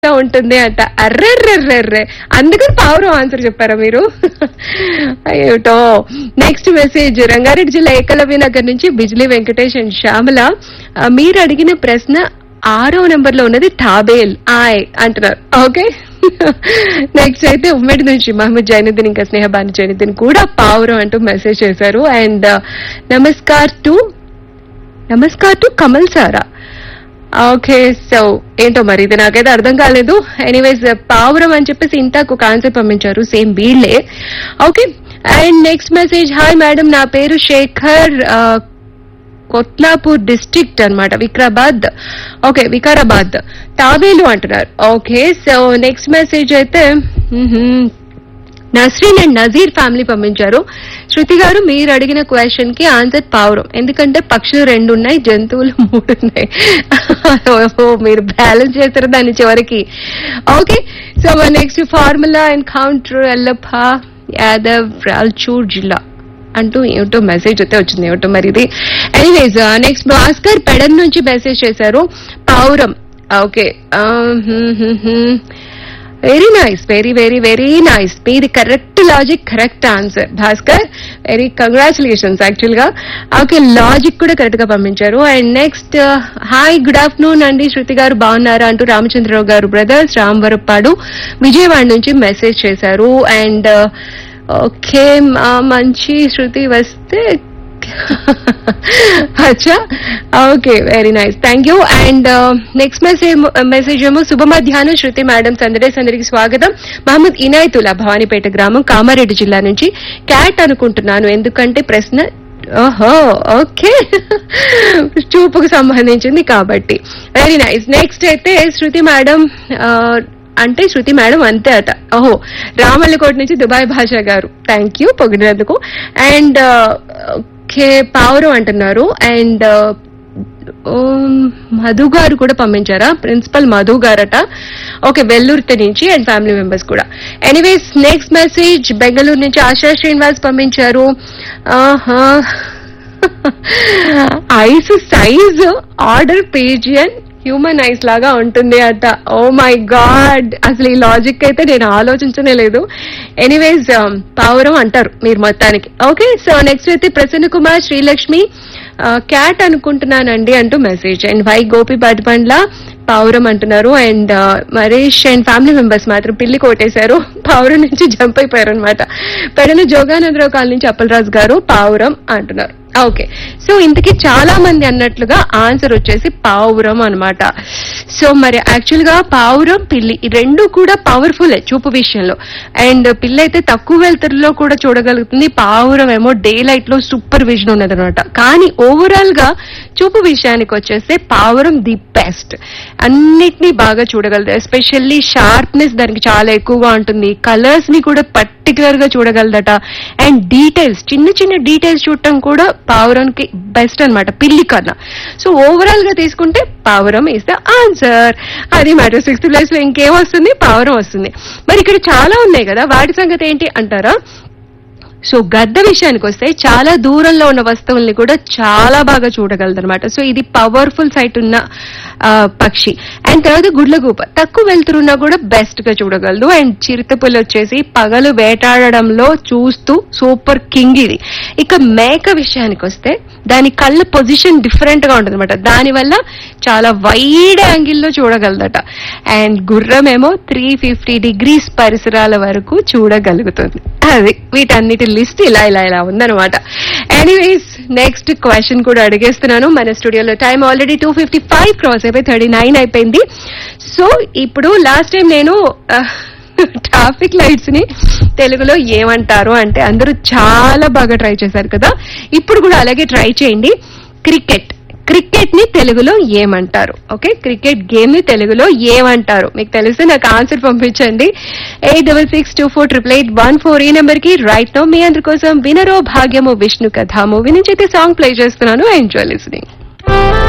ఉంటుంది అంట అర్రెర్రెర్రెర్రే అందుకని పావురం ఆన్సర్ చెప్పారా మీరు అయ్యోటో నెక్స్ట్ మెసేజ్ రంగారెడ్డి జిల్లా ఏకలవ్య నగర్ నుంచి బిజ్లీ వెంకటేష్ అండ్ శ్యామల ఆ, మీరు అడిగిన ప్రశ్న ఆరో నెంబర్ లో ఉన్నది తాబేల్ ఆయ్ అంటున్నారు ఓకే నెక్స్ట్ అయితే ఉమ్మడి నుంచి మహమ్మద్ జైనుద్దీన్ ఇంకా స్నేహబాను జైనుద్దీన్ కూడా పావురం అంటూ మెసేజ్ చేశారు అండ్ నమస్కార్ టు నమస్కార్ టు కమల్ సారా ఓకే సో ఏంటో మరి ఇది నాకైతే అర్థం కాలేదు ఎనీవేస్ పావురం అని చెప్పేసి ఇంతకు ఒక ఆన్సర్ పంపించారు సేమ్ వీళ్ళే okay and next message hi madam నా పేరు శేఖర్ ఆ, కొత్లాపూర్ డిస్ట్రిక్ట్ అన్నమాట వికారాబాద్ ఓకే వికారాబాద్ తాబేలు అంటున్నారు ఓకే సో నెక్స్ట్ మెసేజ్ అయితే మ్హూ. నస్రీన్ అండ్ నజీర్ ఫ్యామిలీ పంపించారు శృతి గారు మీరు అడిగిన క్వశ్చన్ కి ఆన్సర్ పావురం ఎందుకంటే పక్షులు రెండు ఉన్నాయి జంతువులు మూడు ఉన్నాయి ఓహో, మీరు బ్యాలెన్స్ చేస్తారు దాని చివరికి okay so next formula and counter Yellappa Yadav Raichur జిల్లా అంటూ ఏమిటో మెసేజ్ అయితే వచ్చింది ఏమిటో మరి ఇది ఎనీవేస్ నెక్స్ట్ భాస్కర్ పెడన్ నుంచి మెసేజ్ చేశారు పావురం okay very nice very very very nice మీది correct logic correct answer Bhaskar very congratulations actual గా ఓకే లాజిక్ కూడా కరెక్ట్ గా పంపించారు and next hi good afternoon అండి శృతి గారు బాగున్నారా అంటూ రామచంద్రరావు గారు బ్రదర్స్ రాంవరప్పాడు విజయవాడ నుంచి మెసేజ్ చేశారు అండ్ ఓకే మంచి శృతి వస్తే అచ్చా okay very nice thank you and next message message ఏమో శుభ మధ్యాహ్నం శృతి మేడం సందడే సందడికి స్వాగతం మహమ్మద్ ఇనాయతుల్లా భవానీపేట గ్రామం కామారెడ్డి జిల్లా నుంచి క్యాట్ అనుకుంటున్నాను ఎందుకంటే ప్రశ్న ఓహో ఓకే చూపుకు సంబంధించింది కాబట్టి వెరీ నైస్ నెక్స్ట్ అయితే శృతి మేడం అంటే శృతి మేడం అంతే అట ఓహో రామల్లకోట నుంచి దుబాయ్ భాష గారు థ్యాంక్ యూ పొగిడినందుకు అండ్ ఓకే పావురం అంటున్నారు అండ్ మధు గారు కూడా పంపించారా ప్రిన్సిపల్ మధు గారట ఓకే వెల్లూరుతి నుంచి అండ్ ఫ్యామిలీ మెంబర్స్ కూడా ఎనీవేస్ నెక్స్ట్ మెసేజ్ బెంగళూరు నుంచి ఆశా శ్రీనివాస్ పంపించారు ఆహా eyes size order pigeon human eyes లాగా ఉంటుంది అట ఓ మై గాడ్ అసలు ఈ లాజిక్ అయితే నేను ఆలోచించనే లేదు ఎనీవేస్ పావురం అంటారు మీరు మొత్తానికి ఓకే సో నెక్స్ట్ అయితే ప్రసన్న కుమార్ శ్రీలక్ష్మి క్యాట్ అనుకుంటున్నానండి అంటూ మెసేజ్ అండ్ వై గోపి బడ్బండ్ల పావురం అంటున్నారు అండ్ మరీష్ అండ్ ఫ్యామిలీ మెంబర్స్ మాత్రం పిల్లి కొట్టేశారు పావురం నుంచి జంప్ అయిపోయారు అనమాట పెడన జోగానందరావు కాలనీ నుంచి అప్పలరాజు గారు పావురం అంటున్నారు ఓకే సో ఇంతకీ చాలా మంది అన్నట్లుగా ఆన్సర్ వచ్చేసి పావురం అన్నమాట సో మరి యాక్చువల్ గా పావురం పిల్లి ఈ రెండు కూడా పవర్ఫుల్ చూపు విషయంలో అండ్ పిల్లి అయితే తక్కువ వెలుతురులో కూడా చూడగలుగుతుంది పావురం ఏమో డే లైట్ లో సూపర్ విజన్ ఉన్నది అనమాట కానీ ఓవరాల్ గా చూపు విషయానికి వచ్చేస్తే పావురం ది బెస్ట్ అన్నిటినీ బాగా చూడగలదు ఎస్పెషల్లీ షార్ప్నెస్ దానికి చాలా ఎక్కువగా ఉంటుంది కలర్స్ ని కూడా పర్టికులర్ గా చూడగలదట అండ్ డీటెయిల్స్ చిన్న చిన్న డీటెయిల్స్ చూడటం కూడా పావురంకి బెస్ట్ అన్నమాట పిల్లి కన్నా సో ఓవరాల్ గా తీసుకుంటే పావురం ఇస్ ద ఆన్సర్ అది మ్యాటర్ సిక్స్త్ ప్లేస్ లో ఇంకేం వస్తుంది పావురం వస్తుంది మరి ఇక్కడ చాలా ఉన్నాయి కదా వాటి సంగతి ఏంటి అంటారా సో గద్ద విషయానికి వస్తే చాలా దూరంలో ఉన్న వస్తువుల్ని కూడా చాలా బాగా చూడగలదు అనమాట సో ఇది పవర్ఫుల్ సైట్ ఉన్న ఆ, పక్షి అండ్ తర్వాత గుడ్లగూప తక్కువ వెళ్తురున్నా కూడా బెస్ట్ గా చూడగలదు అండ్ చిరుతపులు వచ్చేసి పగలు వేటాడడంలో చూస్తూ సూపర్ కింగ్ ఇది ఇక మేక విషయానికి వస్తే దాని కళ్ళ పొజిషన్ డిఫరెంట్ గా ఉంటుంది అనమాట దానివల్ల చాలా వైడ్ యాంగిల్లో చూడగలదట అండ్ గుర్రం ఏమో త్రీ ఫిఫ్టీ డిగ్రీస్ పరిసరాల వరకు చూడగలుగుతుంది అది వీటన్నిటి లిస్ట్ ఇలా ఇలా ఇలా ఉందన్నమాట ఎనీవేస్ నెక్స్ట్ క్వశ్చన్ కూడా అడిగేస్తున్నాను మన స్టూడియోలో time already two fifty five cross అయిపోయి థర్టీ నైన్ అయిపోయింది సో ఇప్పుడు లాస్ట్ టైం నేను ట్రాఫిక్ లైట్స్ ని తెలుగులో ఏమంటారు అంటే అందరూ చాలా బాగా ట్రై చేశారు కదా ఇప్పుడు కూడా అలాగే ట్రై చేయండి క్రికెట్ క్రికెట్ ని తెలుగులో ఏమంటారు ఓకే క్రికెట్ గేమ్ ని తెలుగులో ఏమంటారు మీకు తెలిస్తే నాకు ఆన్సర్ పంపించండి eight double six two four triple eight one four ఈ నెంబర్ కి రైట్ నో మీ అందరి కోసం వినరో భాగ్యము విష్ణు కథ మూవీ నుంచి అయితే సాంగ్ ప్లే చేస్తున్నాను ఎంజాయ్ లిస్నింగ్